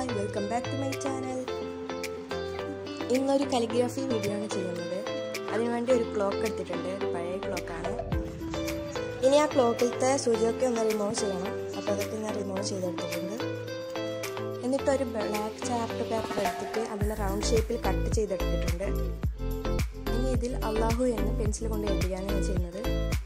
welcome back to my channel ഇന്നൊരു calligraphy video ആണ് ചെയ്യുന്നത് അതിനുവേണ്ടി ഒരു ക്ലോക്ക് എടുത്തിട്ടുണ്ട് ഒരു പഴയ ക്ലോക്കാണ് ഇനി ആ ക്ലോക്കിലത്തെ സൂചിയൊക്കെ ഒന്ന് റിമൂവ് ചെയ്യണം അപ്പോൾ അതൊക്കെ ഞാൻ റിമൂവ് ചെയ്തെടുത്തിട്ടുണ്ട് എന്നിട്ട് ഒരു ബ്ലാക്ക് ചാർട്ട് പേപ്പർ എടുത്തിട്ട് അതിനെ റൗണ്ട് ഷേപ്പിൽ കട്ട് ചെയ്തെടുത്തിട്ടുണ്ട് ഇനി ഇതിൽ അള്ളാഹു എന്ന് പെൻസിൽ കൊണ്ട് എഴുതുകയാണ് ഞാൻ ചെയ്യുന്നത്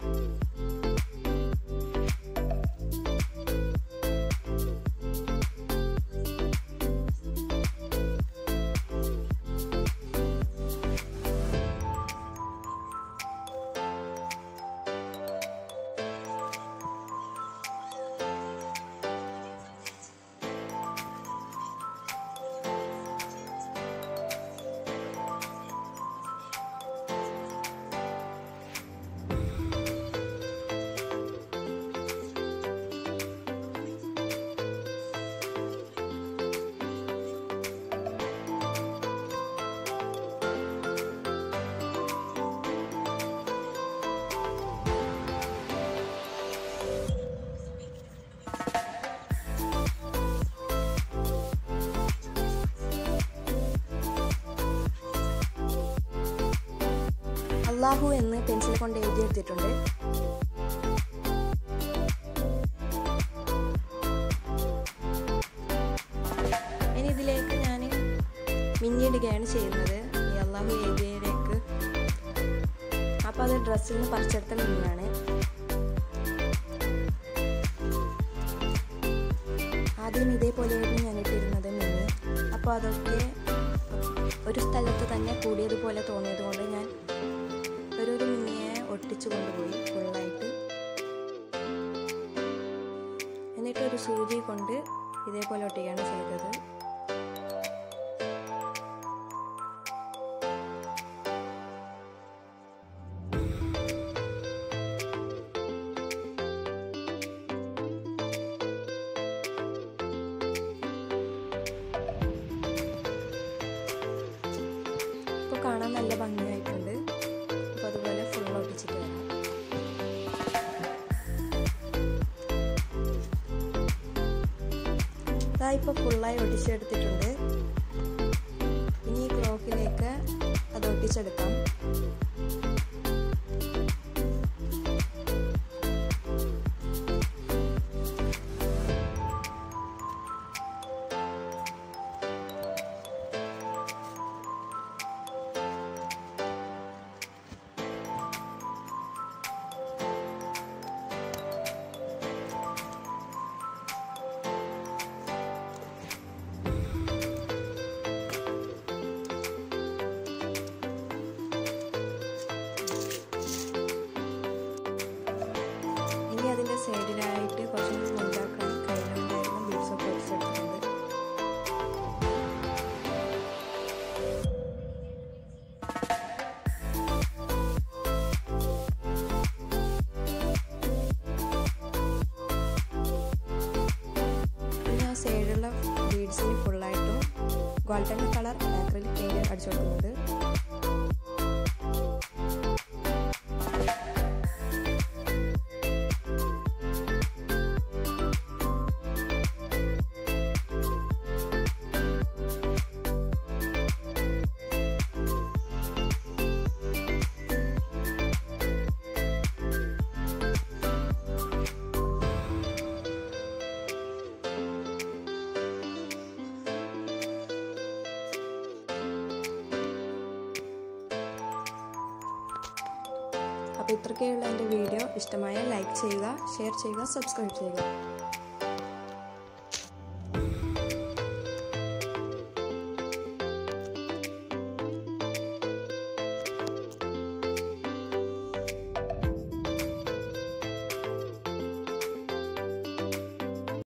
അള്ളാഹു എന്ന് പെൻസിൽ കൊണ്ട് എഴുതിയെടുത്തിട്ടുണ്ട് ഇനി ഇതിലേക്ക് ഞാൻ മിന്നിയിടുകയാണ് ചെയ്യുന്നത് ഈ അള്ളാഹു എഴുതിയതിലേക്ക് അപ്പോൾ അത് ഡ്രസ്സിൽ നിന്ന് പറിച്ചെടുത്ത മിന്നിയാണ് ആദ്യം ഇതേപോലെയായിരുന്നു ഞാൻ ഇട്ടിരുന്നത് മിന്നി അപ്പോൾ അതൊക്കെ ഒരു സ്ഥലത്ത് തന്നെ കൂടിയതുപോലെ തോന്നിയത് കൊണ്ട് ഞാൻ ഒരു മിന്നിയെ ഒട്ടിച്ചു കൊണ്ടുപോയി ഫുള്ളായിട്ട് എന്നിട്ട് ഒരു സൂചി കൊണ്ട് ഇതേപോലെ ഒട്ടിക്കുകയാണ് ചെയ്തത് ഇപ്പോൾ കാണാൻ നല്ല ഭംഗിയായിട്ടുണ്ട് അപ്പോൾ അതുപോലെ ഫുൾ ഒട്ടിച്ചിട്ട് വരാം ഇതാ ഇപ്പോൾ ഫുള്ളായി ഒട്ടിച്ചെടുത്തിട്ടുണ്ട് ഇനി ഈ ക്ലോക്കിലേക്ക് അത് ഒട്ടിച്ചെടുക്കാം ഇനി അതിൻ്റെ സൈഡിലായിട്ട് കുറച്ചും കൂടി ഉണ്ടാക്കാൻ കയ്യിലുണ്ടായിരുന്ന ബീഡ്സൊക്കെ വെച്ചെടുത്തിട്ടുണ്ട് പിന്നെ ആ സൈഡിലുള്ള ബീഡ്സിന് ഫുള്ളായിട്ടും ഗോൾഡൻ കളർ ആക്രിലിക് പെയിൻറ് അടിച്ചു കൊടുക്കുന്നുണ്ട് അപ്പോൾ ഇത്രയൊക്കെയുള്ള എൻ്റെ വീഡിയോ ഇഷ്ടമായ ലൈക്ക് ചെയ്യുക ഷെയർ ചെയ്യുക സബ്സ്ക്രൈബ് ചെയ്യുക